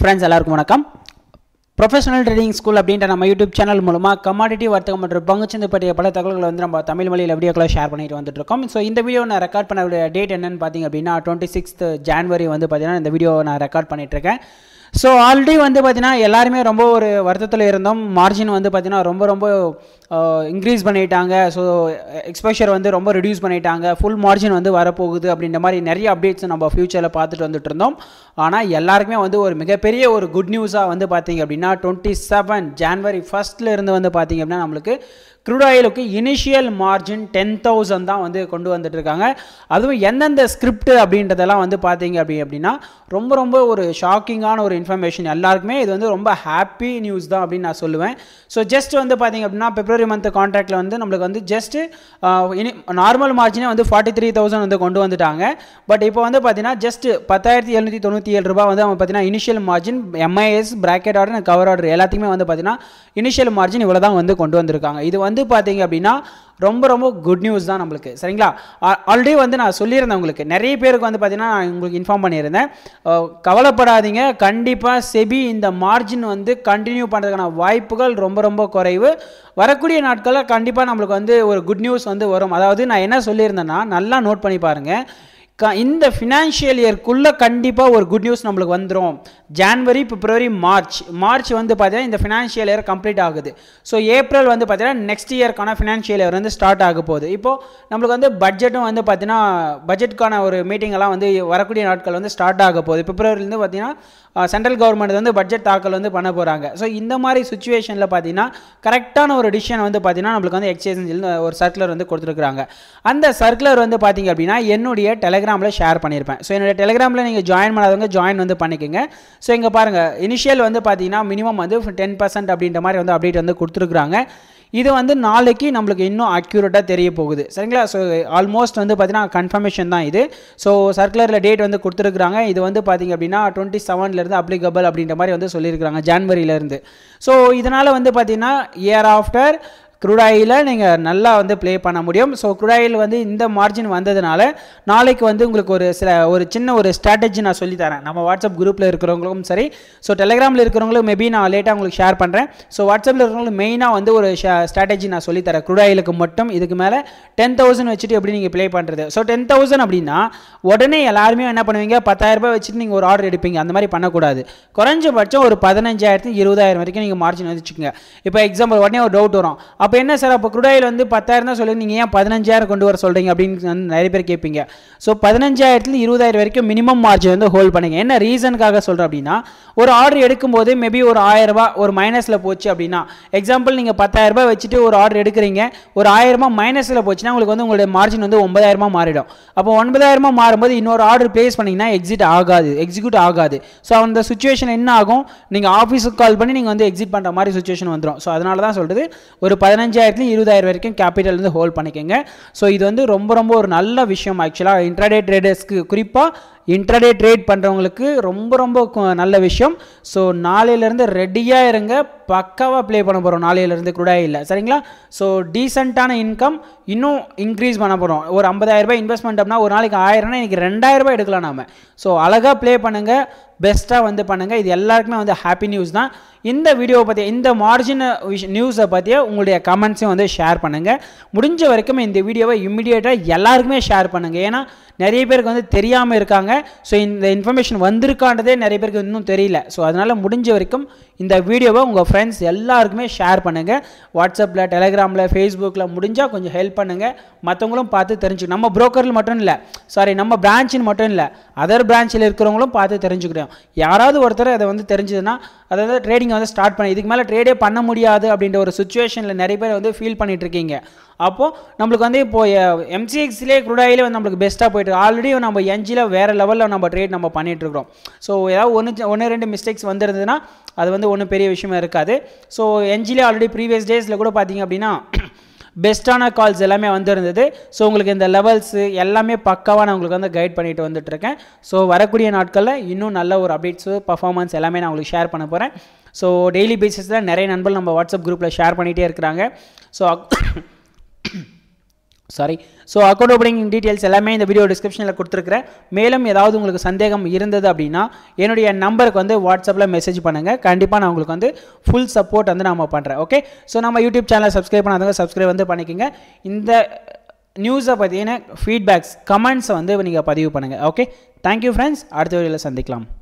friends எல்லாருக்கும் வணக்கம் professional trading school அப்படின்ற நம்ம யூடியூப் சேனல் மூலமாக கமாடிட்டி வர்த்தகம் மற்றும் பங்குச்சந்தை பற்றிய பல தகவல்களை வந்து நம்ம தமிழ் மொழியில் வீடியோக்களை ஷேர் பண்ணிட்டு வந்துட்டு இருக்கோம் ஸோ இந்த வீடியோ நான் ரெக்கார்ட் பண்ண டேட் என்னன்னு பார்த்தீங்க அப்படின்னா டுவெண்ட்டி சிக்ஸ்த் ஜான்வரி வந்து பார்த்தீங்கன்னா இந்த வீடியோ நான் ரெக்கார்ட் பண்ணிட்டு இருக்கேன் ஸோ ஆல்ரெடி வந்து பார்த்தீங்கன்னா எல்லாருமே ரொம்ப ஒரு வருத்தத்தில் இருந்தோம் மார்ஜின் வந்து பார்த்தீங்கன்னா ரொம்ப ரொம்ப இன்க்ரீஸ் பண்ணிட்டாங்க ஸோ எக்ஸ்போஷர் வந்து ரொம்ப ரெடியூஸ் பண்ணிட்டாங்க ஃபுல் மார்ஜின் வந்து வரப்போகுது அப்படின்ற மாதிரி நிறைய அப்டேட்ஸ் நம்ம ஃபியூச்சரில் பார்த்துட்டு வந்துட்டு இருந்தோம் ஆனால் எல்லாருக்குமே வந்து ஒரு மிகப்பெரிய ஒரு குட் நியூஸாக வந்து பார்த்தீங்க அப்படின்னா டுவெண்ட்டி செவன் ஜான்வரி ஃபஸ்ட்டில் இருந்து வந்து பார்த்தீங்க அப்படின்னா நம்மளுக்கு க்ரூட் ஆயிலுக்கு இனிஷியல் மார்ஜின் டென் தௌசண்ட் தான் வந்து கொண்டு வந்துட்டு இருக்காங்க அதுவும் எந்தெந்த ஸ்கிரிப்ட் அப்படின்றதெல்லாம் வந்து பார்த்தீங்க அப்படி அப்படின்னா ரொம்ப ரொம்ப ஒரு ஷாக்கிங்கான ஒரு இன்ஃபர்மேஷன் எல்லாருக்குமே இது வந்து ரொம்ப ஹாப்பி நியூஸ் தான் அப்படின்னு நான் சொல்லுவேன் ஸோ ஜஸ்ட் வந்து பார்த்தீங்க அப்படின்னா பிப்ரவரி மந்த் கான்ட்ராக்டில் வந்து நம்மளுக்கு வந்து ஜஸ்ட் இனி நார்மல் மார்ஜினே வந்து ஃபார்ட்டி த்ரீ தௌசண்ட் வந்து கொண்டு வந்துட்டாங்க பட் இப்போ வந்து பார்த்தீங்கன்னா ஜஸ்ட் பத்தாயிரத்தி எழுநூற்றி தொண்ணூற்றி ஏழு ரூபா வந்து அவங்க பார்த்தீங்கன்னா initial margin MIS bracket order cover order எல்லாத்துக்குமே வந்து பார்த்தீங்கன்னா இனிஷியல் மார்ஜின் இவ்வளோ தான் வந்து கொண்டு வந்திருக்காங்க இது வந்து பார்த்தீங்க அப்படின்னா ரொம்ப ரொம்ப குட் நியூஸ் தான் நம்மளுக்கு சரிங்களா ஆல்ரெடி வந்து நான் சொல்லியிருந்தேன் உங்களுக்கு நிறைய பேருக்கு வந்து பார்த்தீங்கன்னா நான் உங்களுக்கு இன்ஃபார்ம் பண்ணியிருந்தேன் கவலைப்படாதீங்க கண்டிப்பாக செபி இந்த மார்ஜின் வந்து கண்டினியூ பண்ணுறதுக்கான வாய்ப்புகள் ரொம்ப ரொம்ப குறைவு வரக்கூடிய நாட்களில் கண்டிப்பாக நம்மளுக்கு வந்து ஒரு குட் நியூஸ் வந்து வரும் அதாவது நான் என்ன சொல்லியிருந்தேன்னா நல்லா நோட் பண்ணி பாருங்கள் க இந்த ஃபினான்ஷியல் இயர்க்குள்ளே கண்டிப்பாக ஒரு குட் நியூஸ் நம்மளுக்கு வந்துடும் ஜான்வரி பிப்ரவரி மார்ச் மார்ச் வந்து பார்த்தீங்கன்னா இந்த ஃபினான்ஷியல் இயர் கம்ப்ளீட் ஆகுது ஸோ ஏப்ரல் வந்து பார்த்தீங்கன்னா நெக்ஸ்ட் இயர்க்கான ஃபினான்ஷியல் இயர் வந்து ஸ்டார்ட் ஆக போகுது இப்போது நம்மளுக்கு வந்து பட்ஜெட்டும் வந்து பார்த்தீங்கன்னா பட்ஜெட்டுக்கான ஒரு மீட்டிங் எல்லாம் வந்து வரக்கூடிய நாட்கள் வந்து ஸ்டார்ட் ஆக போகுது பிப்ரவரிலேருந்து பார்த்தீங்கன்னா சென்ட்ரல் கவர்மெண்ட் வந்து பட்ஜெட் தாக்கல் வந்து பண்ண போகிறாங்க ஸோ இந்த மாதிரி சுச்சுவேஷனில் பார்த்தீங்கன்னா கரெக்டான ஒரு டிசிஷன் வந்து பார்த்தீங்கன்னா நம்மளுக்கு வந்து எக்ஸைஸ் ஒரு சர்க்குலர் வந்து கொடுத்துருக்காங்க அந்த சர்க்குலர் வந்து பார்த்தீங்க அப்படின்னா என்னுடைய டெலிகிராமில் ஷேர் பண்ணியிருப்பேன் ஸோ என்னுடைய டெலிகிராமில் நீங்கள் ஜாயின் பண்ணாதவங்க ஜாயின் வந்து பண்ணிக்கோங்க ஸோ இங்கே பாருங்கள் இனிஷியல் வந்து பார்த்தீங்கன்னா மினிமம் வந்து டென் பர்சன்ட் அப்படின்ற மாதிரி வந்து அப்டேட் வந்து கொடுத்துருக்குறாங்க இது வந்து நாளைக்கு நம்மளுக்கு இன்னும் அக்யூரேட்டாக தெரிய போகுது சரிங்களா ஸோ ஆல்மோஸ்ட் வந்து பார்த்தீங்கன்னா கன்ஃபர்மேஷன் தான் இது ஸோ சர்க்குலரில் டேட் வந்து கொடுத்துருக்குறாங்க இது வந்து பார்த்திங்க அப்படின்னா டுவெண்ட்டி செவன்லேருந்து அப்ளிகபிள் அப்படின்ற மாதிரி வந்து சொல்லியிருக்கிறாங்க ஜான்வரியிலேருந்து ஸோ இதனால் வந்து பார்த்திங்கன்னா இயர் ஆஃப்டர் குரூடாயில் நீங்கள் நல்லா வந்து ப்ளே பண்ண முடியும் ஸோ குரூடாயில் வந்து இந்த மார்ஜின் வந்ததுனால நாளைக்கு வந்து உங்களுக்கு ஒரு சில ஒரு சின்ன ஒரு ஸ்ட்ராட்டஜி நான் சொல்லித்தரேன் நம்ம வாட்ஸ்அப் குரூப்பில் இருக்கிறவங்களுக்கும் சரி ஸோ டெலிகிராமில் இருக்கிறவங்களும் மேபி நான் லேட்டாக உங்களுக்கு ஷேர் பண்ணுறேன் ஸோ வாட்ஸ்அப்பில் இருக்கிறவங்களுக்கு மெயினாக வந்து ஒரு ஸ்ட்ராட்டஜி நான் சொல்லித்தரேன் குரூடாயிலுக்கு மட்டும் இதுக்கு மேலே டென் தௌசண்ட் வச்சுட்டு எப்படி நீங்கள் ப்ளே பண்ணுறது ஸோ டென் தௌசண்ட் அப்படின்னா உடனே எல்லாருமே என்ன பண்ணுவீங்க பத்தாயிரம் ரூபாய் வச்சுட்டு நீங்கள் ஒரு ஆர்டர் எடுப்பீங்க அந்த மாதிரி பண்ணக்கூடாது குறைஞ்சபட்சம் ஒரு பதினஞ்சாயிரத்து இருபதாயிரம் வரைக்கும் நீங்கள் மார்ஜின் வச்சுக்கோங்க இப்போ எக்ஸாம்பிள் உடனே ஒரு டவுட் வரும் அப்போ என்ன சார் அப்போ குருடாயில் வந்து பத்தாயிரம் தான் சொல்லி நீங்கள் ஏன் பதினஞ்சாயிரம் கொண்டு வர சொல்கிறீங்க அப்படின்னு வந்து நிறைய பேர் கேட்பீங்க ஸோ பதினஞ்சாயிரத்துல இருபதாயிரம் வரைக்கும் மினிமம் மார்ஜின் வந்து ஹோல்ட் பண்ணுங்க என்ன ரீசனுக்காக சொல்கிறேன் அப்படின்னா ஒரு ஆர்டர் எடுக்கும்போது மேபி ஒரு ஆயிரரூபா ஒரு மைனஸில் போச்சு அப்படின்னா எக்ஸாம்பிள் நீங்கள் பத்தாயிரரூபா வச்சுட்டு ஒரு ஆர்டர் எடுக்கிறீங்க ஒரு ஆயிரரூபா மைனஸில் போச்சுன்னா உங்களுக்கு வந்து உங்களுடைய மார்ஜின் வந்து ஒன்பதாயிரமா மாறிடும் அப்போ ஒன்பதாயிரமா மாறும்போது இன்னொரு ஆர்டர் ப்ளேஸ் பண்ணிங்கன்னா எக்ஸிட் ஆகாது எக்ஸிக்யூட் ஆகாது ஸோ அந்த சுச்சுவேஷன் என்ன ஆகும் நீங்கள் ஆஃபீஸுக்கு கால் பண்ணி நீங்கள் வந்து எக்ஸிட் பண்ணுற மாதிரி சுச்சுவேஷன் வந்துடும் ஸோ அதனால தான் சொல்கிறது ஒரு பதினஞ்சாயிரத்துலேயும் இருபதாயிரம் வரைக்கும் கேபிட்டல் வந்து ஹோல்ட் பண்ணிக்கோங்க ஸோ இது வந்து ரொம்ப ரொம்ப ஒரு நல்ல விஷயம் ஆக்சுவலாக இன்ட்ராடே ட்ரேடர்ஸ்க்கு குறிப்பாக இன்ட்ராடே ட்ரேட் பண்ணுறவங்களுக்கு ரொம்ப ரொம்ப நல்ல விஷயம் ஸோ நாளையிலேருந்து ரெடியாக இருங்க பக்காவாக ப்ளே பண்ண போகிறோம் நாளையிலேருந்து கூட இல்லை சரிங்களா ஸோ டீசெண்டான இன்கம் இன்னும் இன்க்ரீஸ் பண்ண போகிறோம் ஒரு ஐம்பதாயிரரூபா இன்வெஸ்ட்மெண்ட் அப்படின்னா ஒரு நாளைக்கு ஆயிரம்னா இன்றைக்கி ரெண்டாயிரரூபா எடுக்கலாம் நாம ஸோ அழகாக ப்ளே பண்ணுங்கள் பெஸ்ட்டாக வந்து பண்ணுங்கள் இது எல்லாருக்குமே வந்து ஹாப்பி நியூஸ் தான் இந்த வீடியோவை பற்றி இந்த மார்ஜின் விஷ் நியூஸை பற்றிய உங்களுடைய கமெண்ட்ஸையும் வந்து ஷேர் பண்ணுங்கள் முடிஞ்ச வரைக்கும் இந்த வீடியோவை இம்மிடியேட்டாக எல்லாருக்குமே ஷேர் பண்ணுங்கள் ஏன்னா நிறைய பேருக்கு வந்து தெரியாமல் இருக்காங்க ஸோ இந்த இன்ஃபர்மேஷன் வந்திருக்கான்றதே நிறைய பேருக்கு இன்னும் தெரியல ஸோ அதனால் முடிஞ்ச வரைக்கும் இந்த வீடியோவை உங்கள் ஃப்ரெண்ட்ஸ் எல்லாருக்குமே ஷேர் பண்ணுங்கள் வாட்ஸ்அப்பில் டெலிகிராமில் ஃபேஸ்புக்கில் முடிஞ்சால் கொஞ்சம் ஹெல்ப் பண்ணுங்கள் மற்றவங்களும் பார்த்து தெரிஞ்சு நம்ம புரோக்கரில் மட்டும் இல்லை சாரி நம்ம பிரான்ச்சின் மட்டும் இல்லை அதர் பிரான்ச்சில் இருக்கிறவங்களும் பார்த்து தெரிஞ்சுக்கிறோம் யாராவது ஒருத்தர் அதை வந்து தெரிஞ்சதுன்னா அதாவது ட்ரேடிங் வந்து ஸ்டார்ட் பண்ணி இதுக்கு மேலே ட்ரேடே பண்ண முடியாது அப்படின்ற ஒரு சுச்சுவேஷனில் நிறைய பேர் வந்து ஃபீல் பண்ணிட்டு இருக்கீங்க அப்போது நம்மளுக்கு வந்து இப்போ எம்சிஎக்ஸ்லேயே குரூடாயிலே வந்து நம்மளுக்கு பெஸ்ட்டாக போயிட்டு ஆல்ரெடி நம்ம என்ஜியில் வேறு லெவலில் நம்ம ட்ரேட் நம்ம பண்ணிகிட்ருக்கோம் ஸோ ஏதாவது ஒன்று ஒன்று ரெண்டு மிஸ்டேக்ஸ் வந்துருந்ததுன்னா அது வந்து ஒன்றும் பெரிய விஷயமா இருக்காது ஸோ என்ஜிலே ஆல்ரெடி ப்ரீவியஸ் டேஸில் கூட பார்த்தீங்க அப்படின்னா பெஸ்ட்டான கால்ஸ் எல்லாமே வந்திருந்தது ஸோ உங்களுக்கு இந்த லெவல்ஸு எல்லாமே பக்காவாக நான் உங்களுக்கு வந்து கைட் பண்ணிட்டு வந்துட்டுருக்கேன் ஸோ வரக்கூடிய நாட்களில் இன்னும் நல்ல ஒரு அப்டேட்ஸு பர்ஃபார்மன்ஸ் எல்லாமே நான் உங்களுக்கு ஷேர் பண்ண போகிறேன் ஸோ டெய்லி பேசிஸில் நிறைய நண்பர்கள் நம்ம வாட்ஸ்அப் குரூப்பில் ஷேர் பண்ணிகிட்டே இருக்கிறாங்க so sorry so account opening details எல்லாமே இந்த வீடியோ டிஸ்கிரிப்ஷனில் கொடுத்துருக்குறேன் மேலும் ஏதாவது உங்களுக்கு சந்தேகம் இருந்தது அப்படின்னா என்னுடைய நம்பருக்கு வந்து வாட்ஸ்அப்பில் மெசேஜ் பண்ணுங்கள் கண்டிப்பாக நான் உங்களுக்கு வந்து ஃபுல் சப்போர்ட் வந்து நம்ம பண்ணுறேன் ஓகே ஸோ நம்ம யூடியூப் சேனலை சப்ஸ்கிரைப் பண்ணாதவங்க சப்ஸ்கிரைப் வந்து பண்ணிக்கோங்க இந்த நியூஸை பற்றின ஃபீட்பேக்ஸ் கமெண்ட்ஸை வந்து நீங்கள் பதிவு பண்ணுங்கள் ஓகே தேங்க்யூ ஃப்ரெண்ட்ஸ் அடுத்த வீடியோவில் சந்திக்கலாம்